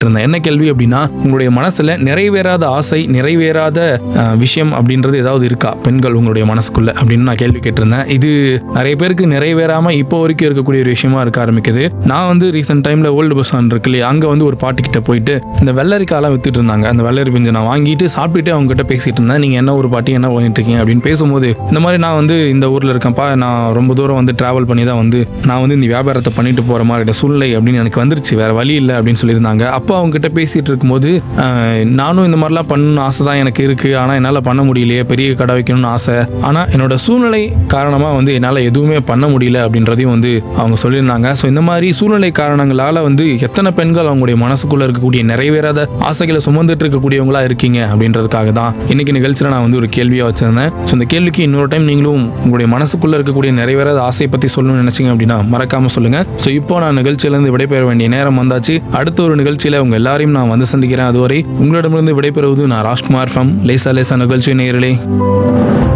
கேட்டிருந்தேன் என்ன கேள்வி அப்படின்னா உங்களுடைய மனசுல நிறைவேறாத ஆசை நிறைவேறாத அஹ், விஷயம் அப்படின்றது ஏதாவது இருக்கா பெண்கள் உங்களுடைய மனசுக்குள்ள அப்படின்னு நான் கேள்வி கேட்டிருந்தேன் இது நிறைய பேருக்கு நிறைவேறாம இப்போ வரைக்கும் இருக்கக்கூடிய ஒரு விஷயமா இருக்க ஆரம்பிக்குது நான் வந்து ரீசெண்ட் டைம்ல ஓல்டு பஸ் ஸ்டாண்ட் இருக்கு இல்லையா அங்க வந்து ஒரு பாட்டு கிட்ட போயிட்டு இந்த வெள்ளரிக்காலாம் வித்துட்டு இருந்தாங்க அந்த வெள்ளரி பிஞ்சை நான் வாங்கிட்டு சாப்பிட்டுட்டு அவங்க கிட்ட பேசிட்டு இருந்தேன் நீங்க என்ன ஒரு பாட்டி என்ன பண்ணிட்டு இருக்கீங்க அப்படின்னு பேசும்போது இந்த மாதிரி நான் வந்து இந்த ஊர்ல இருக்கேன்ப்பா நான் ரொம்ப தூரம் வந்து டிராவல் பண்ணி தான் வந்து நான் வந்து இந்த வியாபாரத்தை பண்ணிட்டு போற மாதிரி சூழ்நிலை அப்படின்னு எனக்கு வந்துருச்சு வேற வழி இல்லை அப்படின்னு சொல்லியிருந்தாங்க அப்போ அவங்க கிட்ட பேசிட்டு இருக்கும்போது ஆஹ், நானும் இந்த மாதிரிலாம் பண்ணணும்னு ஆசை தான் எனக்கு இருக்கு ஆனா என்னால பண்ண முடியலையே பெரிய கடை வைக்கணும்னு ஆசை ஆனா என்னோட சூழ்நிலை காரணமா வந்து என்னால எதுவுமே பண்ண முடியல அப்படின்றதையும் வந்து அவங்க சொல்லியிருந்தாங்க ஸோ இந்த மாதிரி சூழ்நிலை காரணங்களால வந்து எத்தனை பெண்கள் அவங்களுடைய மனசுக்குள்ள இருக்கக்கூடிய நிறைவேறாத ஆசைகளை சுமந்துட்டு இருக்கக்கூடியவங்களா இருக்கீங்க அப்படின்றதுக்காக தான் இன்னைக்கு நிகழ்ச்சியில நான் வந்து ஒரு கேள்வியா வச்சிருந்தேன் ஸோ இந்த கேள்விக்கு இன்னொரு டைம் நீங்களும் உங்களுடைய மனசுக்குள்ள இருக்கக்கூடிய நிறைவேறாத ஆசையை பத்தி சொல்லணும்னு நினைச்சீங்க அப்படின்னா மறக்காம சொல்லுங்க ஸோ இப்போ நான் நிகழ்ச்சியிலிருந்து விடைபெற வேண்டிய நேரம் வந்தாச்சு அடுத்த ஒரு நிகழ்ச்சியில உங்க எல்லாரையும் நான் வந்து சந்திக்கிறேன் அதுவரை உங்களிடமிருந்து விடைபெறுவது நான் ராஜ்குமார் ஃப்ரம் லேசா லேசா நிகழ்ச்சி நேயர்களே